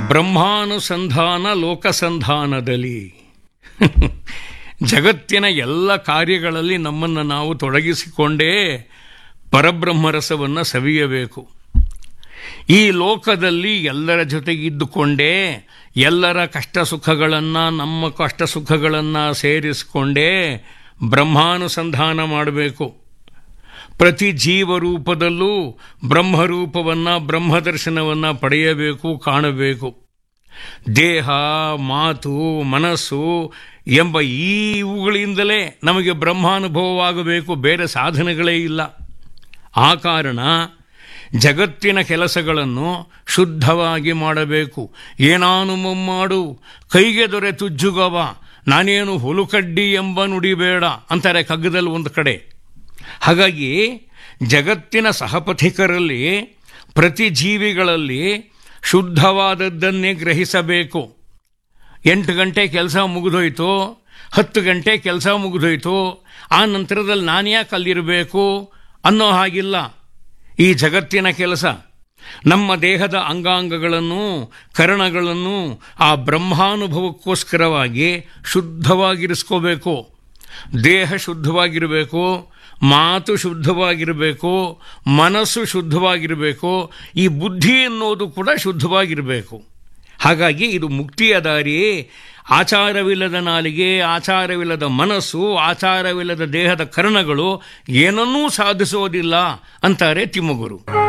ಬ್ರಹ್ಮಾನುಸಂಧಾನ ಲೋಕಸಂಧಾನದಲ್ಲಿ ಜಗತ್ತಿನ ಎಲ್ಲ ಕಾರ್ಯಗಳಲ್ಲಿ ನಮ್ಮನ್ನು ನಾವು ತೊಡಗಿಸಿಕೊಂಡೇ ಪರಬ್ರಹ್ಮರಸವನ್ನು ಸವಿಯಬೇಕು ಈ ಲೋಕದಲ್ಲಿ ಎಲ್ಲರ ಜೊತೆಗೆ ಇದ್ದುಕೊಂಡೇ ಎಲ್ಲರ ಕಷ್ಟ ಸುಖಗಳನ್ನು ನಮ್ಮ ಕಷ್ಟ ಸುಖಗಳನ್ನು ಸೇರಿಸಿಕೊಂಡೇ ಬ್ರಹ್ಮಾನುಸಂಧಾನ ಮಾಡಬೇಕು ಪ್ರತಿ ಜೀವರೂಪದಲ್ಲೂ ಬ್ರಹ್ಮರೂಪವನ್ನು ಬ್ರಹ್ಮದರ್ಶನವನ್ನು ಪಡೆಯಬೇಕು ಕಾಣಬೇಕು ದೇಹ ಮಾತು ಮನಸ್ಸು ಎಂಬ ಈ ಇವುಗಳಿಂದಲೇ ನಮಗೆ ಬ್ರಹ್ಮಾನುಭವವಾಗಬೇಕು ಬೇರೆ ಸಾಧನೆಗಳೇ ಇಲ್ಲ ಆ ಕಾರಣ ಜಗತ್ತಿನ ಕೆಲಸಗಳನ್ನು ಶುದ್ಧವಾಗಿ ಮಾಡಬೇಕು ಏನಾನು ಮೊಮ್ಮಾಡು ಕೈಗೆ ದೊರೆ ತುಜ್ಜುಗವ ನಾನೇನು ಹುಲುಕಡ್ಡಿ ಎಂಬ ನುಡಿಬೇಡ ಅಂತಾರೆ ಕಗ್ಗದಲ್ಲಿ ಒಂದು ಕಡೆ ಹಾಗಾಗಿ ಜಗತ್ತಿನ ಸಹಪಥಿಕರಲ್ಲಿ ಪ್ರತಿ ಜೀವಿಗಳಲ್ಲಿ ಶುದ್ಧವಾದದ್ದನ್ನೇ ಗ್ರಹಿಸಬೇಕು ಎಂಟು ಗಂಟೆ ಕೆಲಸ ಮುಗಿದೋಯ್ತು ಹತ್ತು ಗಂಟೆ ಕೆಲಸ ಮುಗಿದೋಯ್ತು ಆ ನಂತರದಲ್ಲಿ ನಾನು ಯಾಕೆ ಅಲ್ಲಿರಬೇಕು ಅನ್ನೋ ಹಾಗಿಲ್ಲ ಈ ಜಗತ್ತಿನ ಕೆಲಸ ನಮ್ಮ ದೇಹದ ಅಂಗಾಂಗಗಳನ್ನು ಕರಣಗಳನ್ನು ಆ ಬ್ರಹ್ಮಾನುಭವಕ್ಕೋಸ್ಕರವಾಗಿ ಶುದ್ಧವಾಗಿರಿಸ್ಕೋಬೇಕು ದೇಹ ಶುದ್ಧವಾಗಿರಬೇಕು ಮಾತು ಶುದ್ಧವಾಗಿರಬೇಕು ಮನಸ್ಸು ಶುದ್ಧವಾಗಿರಬೇಕು ಈ ಬುದ್ಧಿ ಅನ್ನೋದು ಕೂಡ ಶುದ್ಧವಾಗಿರಬೇಕು ಹಾಗಾಗಿ ಇದು ಮುಕ್ತಿಯ ದಾರಿ ಆಚಾರವಿಲ್ಲದ ನಾಲಿಗೆ ಆಚಾರವಿಲ್ಲದ ಮನಸ್ಸು ಆಚಾರವಿಲ್ಲದ ದೇಹದ ಕರ್ಣಗಳು ಏನನ್ನೂ ಸಾಧಿಸೋದಿಲ್ಲ ಅಂತಾರೆ ತಿಮ್ಮಗುರು